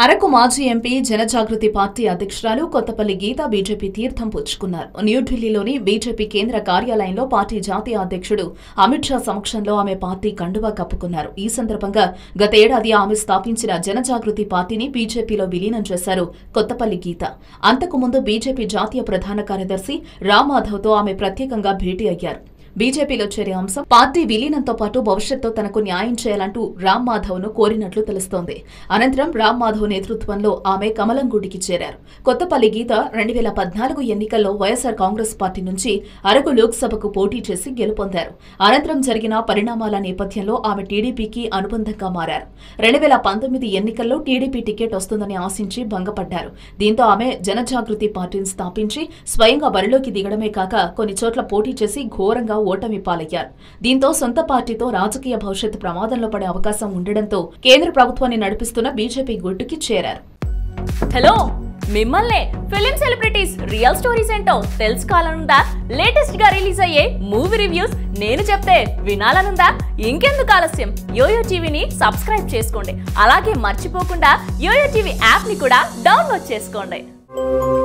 అరకు మాజీ MP జనజాగృతి party అధ్యక్షురాలు కొత్తపల్లి గీత BJP తీర్థం పుచ్చుకున్నారు న్యూఢిల్లీలోని బీజేపీ కేంద్ర కార్యాలయంలో పార్టీ జాతీయ అధ్యక్షుడు అమిత్ షా సమక్షంలో ఆమె పార్టీ కండువా కప్పుకున్నారు ఈ సందర్భంగా గతేడాది ఆమె స్థాపించిన జనజాగృతి పార్టీని బీజేపీలో విలీనం చేశారు కొత్తపల్లి గీత అంతకుముందు బీజేపీ జాతీయ ప్రధాన కార్యదర్శి రామ్ మాధవ్తో ఆమె ప్రత్యేకంగా భేటీ అయ్యారు బీజేపీలో చేరే అంశం పార్టీ విలీనంతో పాటు భవిష్యత్తులో తనకు న్యాయం చేయాలంటూ రామ్ మాధవ్ ను కోరినట్లు తెలుస్తోంది అనంతరం రామ్ మాధవ్ నేతృత్వంలో ఆమె కమలంగూడికి చేరారు కొత్తపల్లి గీత రెండు వేల పద్నాలుగు ఎన్నికల్లో వైఎస్సార్ కాంగ్రెస్ పార్టీ నుంచి అరకు లోక్సభకు పోటీ చేసి గెలుపొందారు అనంతరం జరిగిన పరిణామాల నేపథ్యంలో ఆమె టీడీపీకి అనుబంధంగా మారారు రెండు వేల పంతొమ్మిది ఎన్నికల్లో టీడీపీ టికెట్ వస్తుందని ఆశించి భంగపడ్డారు దీంతో ఆమె జనజాగృతి పార్టీని స్థాపించి స్వయంగా బరిలోకి దిగడమే కాక కొన్ని చోట్ల పోటీ చేసి ఘోరంగా ఓటమి పాలయ్యారు దీంతో సొంత పార్టీతో రాజకీయ భవిష్యత్తు ప్రమాదంలో పడే అవకాశం ఉండడంతో కేంద్ర ప్రభుత్వాన్ని నడిపిస్తున్న బీజేపీ గుట్టుకి చేరారు హలో మిమ్మల్నే ఫిలిం సెలబ్రిటీస్ రియల్ స్టోరీస్ ఏంటో తెలుసుకోవాలనుందా లేటెస్ట్ గా రిలీజ్ అయ్యే మూవీ రివ్యూస్ నేను చెప్తే వినాలనుందా ఇంకెందుకు ఆలస్యం యోయో టీవీని సబ్స్క్రైబ్ చేసుకోండి అలాగే మర్చిపోకుండా యోయో టీవీ యాప్ ని కూడా డౌన్లోడ్ చేసుకోండి